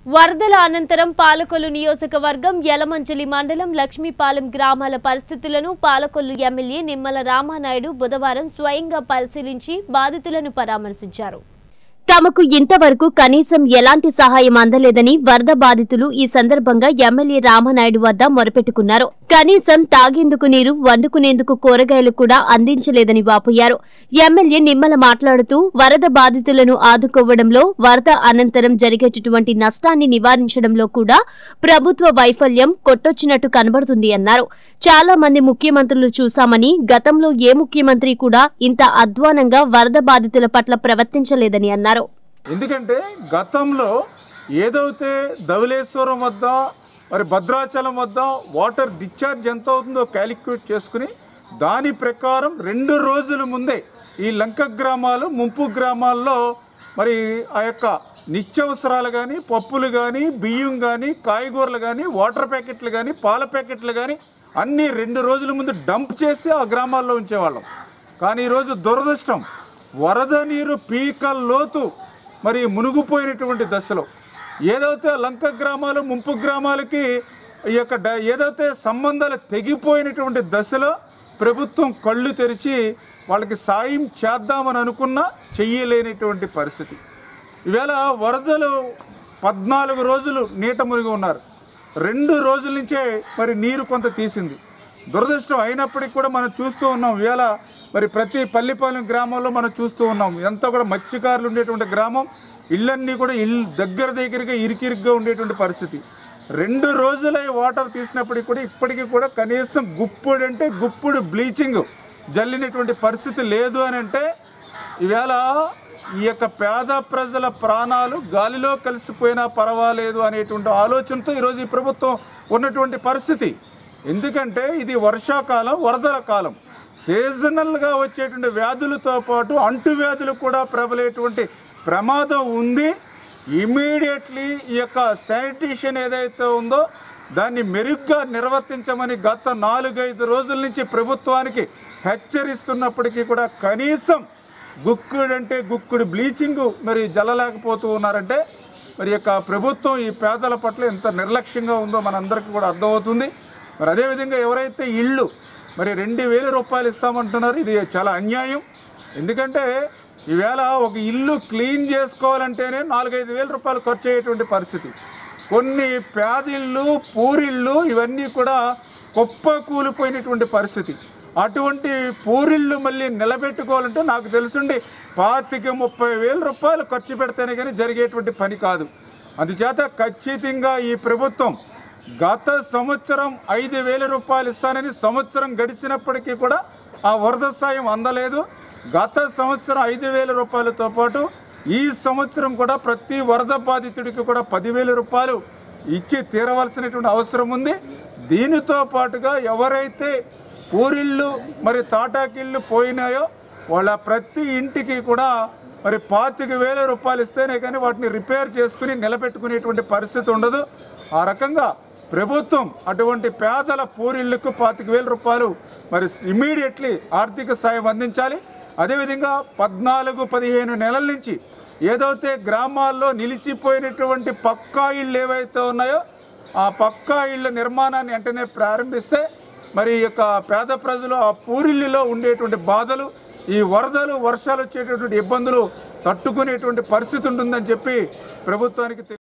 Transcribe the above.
వరదల అనంతరం పాలకొల్లు నియోజకవర్గం యలమంచిలి మండలం లక్ష్మీపాలెం గ్రామాల పరిస్థితులను పాలకొల్లు ఎమ్మెల్యే నిమ్మల రామానాయుడు బుధవారం స్వయంగా పరిశీలించి బాధితులను పరామర్శించారు తమకు ఇంతవరకు కనీసం ఎలాంటి సహాయం అందలేదని వరద బాధితులు ఈ సందర్భంగా ఎమ్మెల్యే రామనాయుడు వద్ద మొరపెట్టుకున్నారు కనీసం తాగేందుకు నీరు వండుకునేందుకు కూరగాయలు కూడా అందించలేదని వాపోయారు ఎమ్మెల్యే నిమ్మల మాట్లాడుతూ వరద బాధితులను ఆదుకోవడంలో వరద అనంతరం జరిగేటటువంటి నష్టాన్ని నివారించడంలో కూడా ప్రభుత్వ వైఫల్యం కొట్టొచ్చినట్టు కనబడుతుంది అన్నారు చాలా మంది ముఖ్యమంత్రులు చూశామని గతంలో ఏ ముఖ్యమంత్రి కూడా ఇంత అధ్వానంగా వరద బాధితుల పట్ల ప్రవర్తించలేదని అన్నారు ఎందుకంటే గతంలో ఏదైతే ధవలేశ్వరం వద్ద మరి భద్రాచలం వద్ద వాటర్ డిశ్చార్జ్ ఎంత అవుతుందో క్యాలిక్యులేట్ చేసుకుని దాని ప్రకారం రెండు రోజుల ముందే ఈ లంక గ్రామాలు ముంపు గ్రామాల్లో మరి ఆ యొక్క నిత్యావసరాలు కానీ పప్పులు కానీ బియ్యం కానీ కాయగూరలు కానీ వాటర్ ప్యాకెట్లు కానీ పాల ప్యాకెట్లు కానీ అన్నీ రెండు రోజుల ముందు డంప్ చేసి ఆ గ్రామాల్లో ఉంచేవాళ్ళం కానీ ఈరోజు దురదృష్టం వరద నీరు పీక లోతు మరి మునిగిపోయినటువంటి దశలో ఏదైతే లంక గ్రామాలు ముంపు గ్రామాలకి ఈ యొక్క డ- ఏదైతే సంబంధాలు తెగిపోయినటువంటి దశలో ప్రభుత్వం కళ్ళు తెరిచి వాళ్ళకి సాయం చేద్దామని అనుకున్నా చెయ్యలేనటువంటి పరిస్థితి ఈవేళ వరదలు పద్నాలుగు రోజులు నీట మునిగి ఉన్నారు రెండు రోజుల నుంచే మరి నీరు కొంత తీసింది దురదృష్టం అయినప్పటికీ కూడా మనం చూస్తూ ఉన్నాం ఇవాళ మరి ప్రతి పల్లిపాలెం గ్రామంలో మనం చూస్తూ ఉన్నాం ఎంత కూడా మత్స్యకారులు ఉండేటువంటి గ్రామం ఇళ్ళన్నీ కూడా ఇల్లు దగ్గర దగ్గరగా ఇరికిరిగ్గా ఉండేటువంటి పరిస్థితి రెండు రోజులై వాటర్ తీసినప్పటికీ కూడా ఇప్పటికీ కూడా కనీసం గుప్పుడు అంటే గుప్పుడు బ్లీచింగ్ జల్లినటువంటి పరిస్థితి లేదు అని అంటే ఈవేళ ఈ యొక్క పేద ప్రజల ప్రాణాలు గాలిలో కలిసిపోయినా పర్వాలేదు అనేటువంటి ఆలోచనతో ఈరోజు ఈ ప్రభుత్వం ఉన్నటువంటి పరిస్థితి ఎందుకంటే ఇది వర్షాకాలం వరదల కాలం సీజనల్గా వచ్చేటువంటి వ్యాధులతో పాటు అంటువ్యాధులు కూడా ప్రబలేటువంటి ప్రమాదం ఉంది ఇమీడియట్లీ ఈ యొక్క శానిటేషన్ ఏదైతే ఉందో దాన్ని మెరుగ్గా నిర్వర్తించమని గత నాలుగైదు రోజుల నుంచి ప్రభుత్వానికి హెచ్చరిస్తున్నప్పటికీ కూడా కనీసం గుక్కుడు అంటే గుక్కుడు బ్లీచింగ్ మరి జల్లలేకపోతూ ఉన్నారంటే మరి యొక్క ప్రభుత్వం ఈ పేదల పట్ల ఎంత నిర్లక్ష్యంగా ఉందో మనందరికీ కూడా అర్థమవుతుంది మరి అదేవిధంగా ఎవరైతే ఇళ్ళు మరి రెండు వేల రూపాయలు ఇస్తామంటున్నారు ఇది చాలా అన్యాయం ఎందుకంటే ఈవేళ ఒక ఇల్లు క్లీన్ చేసుకోవాలంటేనే నాలుగైదు వేల రూపాయలు ఖర్చు అయ్యేటువంటి పరిస్థితి కొన్ని పేదిళ్ళు పూరిళ్ళు ఇవన్నీ కూడా కుప్ప కూలిపోయినటువంటి పరిస్థితి అటువంటి పూరిళ్ళు మళ్ళీ నిలబెట్టుకోవాలంటే నాకు తెలుసుండి పాతిక ముప్పై వేల రూపాయలు ఖర్చు పెడితేనే కానీ జరిగేటువంటి పని కాదు అందుచేత ఖచ్చితంగా ఈ ప్రభుత్వం గత సంవత్సరం ఐదు వేల రూపాయలు ఇస్తానని సంవత్సరం గడిచినప్పటికీ కూడా ఆ వరద సాయం అందలేదు గత సంవత్సరం ఐదు వేల రూపాయలతో పాటు ఈ సంవత్సరం కూడా ప్రతి వరద బాధితుడికి కూడా పదివేల రూపాయలు ఇచ్చి తీరవలసినటువంటి అవసరం ఉంది దీనితో పాటుగా ఎవరైతే పూరిళ్ళు మరి తాటాకిళ్ళు పోయినాయో వాళ్ళ ప్రతి ఇంటికి కూడా మరి పాతిక వేల రూపాయలు ఇస్తేనే కానీ వాటిని రిపేర్ చేసుకుని నిలబెట్టుకునేటువంటి పరిస్థితి ఉండదు ఆ రకంగా ప్రభుత్వం అటువంటి పేదల పూరిళ్లకు పాతిక వేల రూపాయలు మరి ఇమీడియట్లీ ఆర్థిక సాయం అందించాలి అదేవిధంగా పద్నాలుగు పదిహేను నెలల నుంచి ఏదైతే గ్రామాల్లో నిలిచిపోయినటువంటి పక్కా ఇళ్ళు ఏవైతే ఉన్నాయో ఆ పక్కా ఇళ్ళ నిర్మాణాన్ని వెంటనే ప్రారంభిస్తే మరి ఈ యొక్క పేద ప్రజలు ఆ పూరిల్లిలో ఉండేటువంటి బాధలు ఈ వరదలు వర్షాలు వచ్చేటటువంటి ఇబ్బందులు తట్టుకునేటువంటి పరిస్థితి ఉంటుందని చెప్పి ప్రభుత్వానికి తెలి-